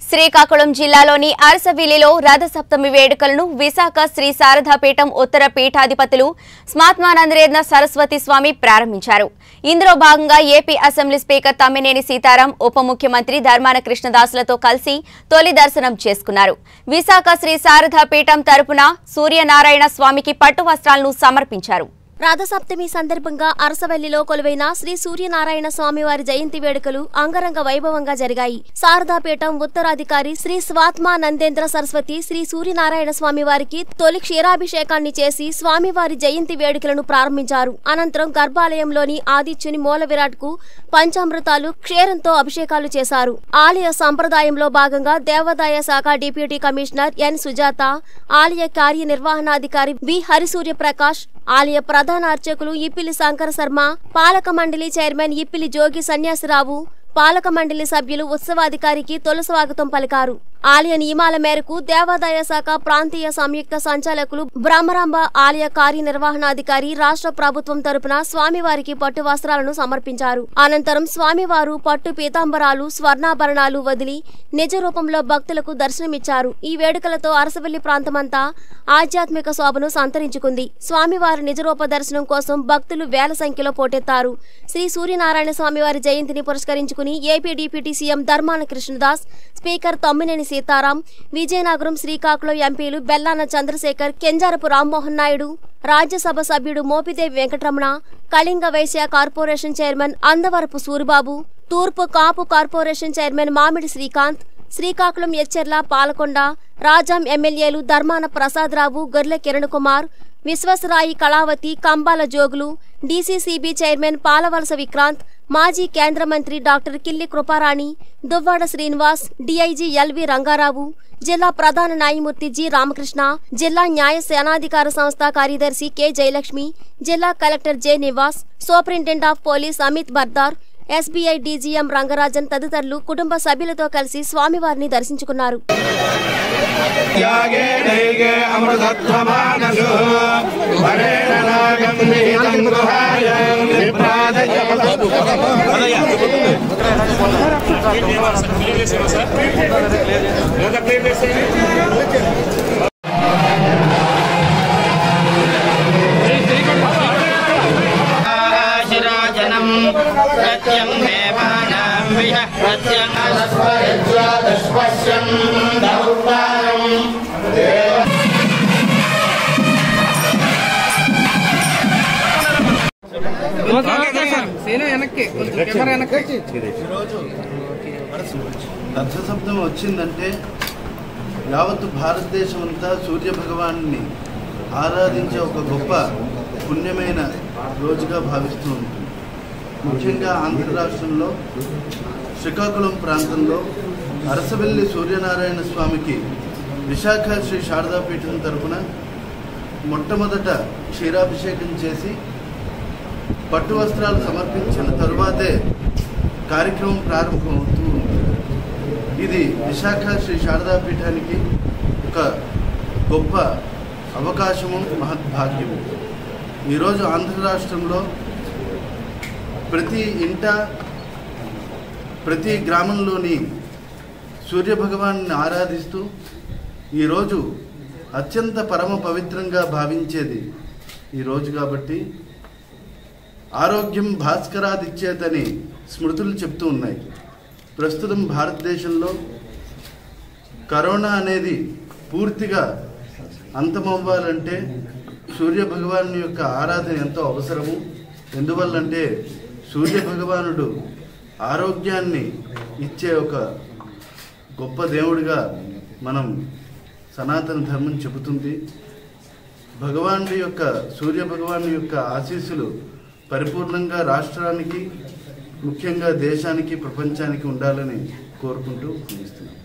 శ్రీకాకుళం జిల్లాలోని అరసవిల్లిలో రథసప్తమి వేడుకలను విశాఖ శ్రీ శారదాపీఠం ఉత్తర పీఠాధిపతులు స్మాత్మానందరేంద్ర సరస్వతి స్వామి ప్రారంభించారు ఇందులో భాగంగా AP assembly speaker Tammineni Sitaram ఉప ముఖ్యమంత్రి ధర్మాన కృష్ణదాసులతో కలిసి తొలి దర్శనం చేసుకున్నారు విశాఖ శ్రీ శారదాపీఠం తరపున సూర్యనారాయణ స్వామికి పట్టు వస్త్రాలను సమర్పించారు రథసప్తమి సందర్భంగా అరసవల్లిలో కొలువైన శ్రీ సూర్యనారాయణ స్వామి వారి జయంతి వేడుకలు అంగరంగ వైభవంగా జరిగాయి శారదాపీఠం ఉత్తరాధికారి శ్రీ స్వాత్మా నందేంద్ర సరస్వతి శ్రీ సూర్యనారాయణ స్వామి వారికి తొలి క్షీరాభిషేకాన్ని చేసి స్వామివారి జయంతి వేడుకలను ప్రారంభించారు అనంతరం గర్భాలయంలోని ఆదిత్యుని మూల విరాట్ కు పంచామృతాలు క్షీరంతో అభిషేకాలు చేశారు ఆలయ సంప్రదాయంలో భాగంగా దేవాదాయ శాఖ డిప్యూటీ కమిషనర్ ఎన్ సుజాత ఆలయ కార్యనిర్వహణాధికారి వి హరిసూర్య ప్రకాష్ ఆలయ ప్రధాన అర్చకులు ఇప్పిలి శంకర శర్మ పాలక మండలి చైర్మన్ ఇప్పిలి జోగి సన్యాసిరావు పాలక మండలి సభ్యులు ఉత్సవాధికారికి తొలి స్వాగతం పలికారు ఆలయ నియమాల మేరకు దేవాదాయ శాఖ ప్రాంతీయ సంయుక్త సంచాలకులు బ్రహ్మరాంబ ఆలయ కార్యనిర్వహణాధికారి రాష్ట్ర ప్రభుత్వం తరపున స్వామివారికి పట్టు వస్త్రాలను సమర్పించారు అనంతరం స్వామివారు పట్టు పీతాంబరాలు స్వర్ణాభరణాలు వదిలి నిజ రూపంలో భక్తులకు దర్శనమిచ్చారు ఈ వేడుకలతో అరసవల్లి ప్రాంతమంతా ఆధ్యాత్మిక శోభను సంతరించుకుంది స్వామివారి నిజరూప దర్శనం కోసం భక్తులు వేల సంఖ్యలో పోటెత్తారు శ్రీ సూర్యనారాయణ స్వామివారి జయంతిని పురస్కరించుకుని AP deputy CM Dharmana Krishnadas speaker Tammineni Sitaram Vizianagaram Srikakulam ఎంపీలు బెల్లాన చంద్రశేఖర్ కెంజారపు రామ్మోహన్ నాయుడు రాజ్యసభ సభ్యుడు మోపిదేవి వెంకటరమణ కళింగ వైశ్య కార్పొరేషన్ చైర్మన్ అందవరపు సూరిబాబు తూర్పు కాపు కార్పొరేషన్ చైర్మన్ మామిడి శ్రీకాంత్ శ్రీకాకుళం ఎచ్చెర్ల పాలకొండ రాజాం ఎమ్మెల్యేలు ధర్మాన ప్రసాదరావు గొర్లె కిరణ్ కుమార్ విశ్వసరాయి కళావతి కంబాల జోగులు డీసీసీబీ చైర్మన్ పాలవలస విక్రాంత్ మాజీ కేంద్ర మంత్రి డాక్టర్ కిల్లి కృపారాణి దువ్వాడ శ్రీనివాస్ డీఐజీ ఎల్వి రంగారావు జిల్లా ప్రధాన న్యాయమూర్తి జి రామకృష్ణ జిల్లా న్యాయ సేనాధికార సంస్థ కార్యదర్శి కె జయలక్ష్మి జిల్లా collector J Nivas superintendent of police Amit Bardar SBI DGM Rangarajan తదితరులు కుటుంబ సభ్యులతో కలిసి స్వామివారిని దర్శించుకున్నారు यागे नैगे अमृतत्वमानसु वरेण नागं निहितं गुहाय विप्रादय शिरोजनं प्रत्यं देवानां विह प्रत्यं पश्यन् दौर्वाणम् సీను వెనక్కి కొంచెం కెమెరా వెనక్కి రథసప్తం వచ్చిందంటే యావత్తు భారతదేశం అంతా సూర్య భగవాన్ని ఆరాధించే ఒక గొప్ప పుణ్యమైన రోజుగా భావిస్తూ ఉంటుంది ముఖ్యంగా ఆంధ్ర రాష్ట్రంలో శ్రీకాకుళం ప్రాంతంలో అరసవెల్లి సూర్యనారాయణ స్వామికి విశాఖ శ్రీ శారదాపీఠం తరపున మొట్టమొదట క్షీరాభిషేకం చేసి పట్టు వస్త్రాలు సమర్పించిన తరువాతే కార్యక్రమం ప్రారంభమవుతూ ఉంది ఇది విశాఖ శ్రీ శారదాపీఠానికి ఒక గొప్ప అవకాశము మహద్భాగ్యము ఈరోజు ఆంధ్ర రాష్ట్రంలో ప్రతి ఇంట ప్రతి గ్రామంలోని సూర్యభగవాన్ని ఆరాధిస్తూ ఈరోజు అత్యంత పరమ పవిత్రంగా భావించేది ఈరోజు కాబట్టి ఆరోగ్యం భాస్కరాదిచ్చేతని స్మృతులు చెప్తూ ఉన్నాయి ప్రస్తుతం భారతదేశంలో కరోనా అనేది పూర్తిగా అంతమవ్వాలంటే సూర్య భగవాను యొక్క ఆరాధన ఎంతో అవసరము ఎందువల్లంటే సూర్య భగవానుడు ఆరోగ్యాన్ని ఇచ్చే ఒక గొప్ప దేవుడిగా మనం సనాతన ధర్మం చెబుతుంది భగవానుడి యొక్క సూర్య భగవాను యొక్క ఆశీస్సులు పరిపూర్ణంగా రాష్ట్రానికి ముఖ్యంగా దేశానికి ప్రపంచానికి ఉండాలని కోరుకుంటూ ముగిస్తున్నాం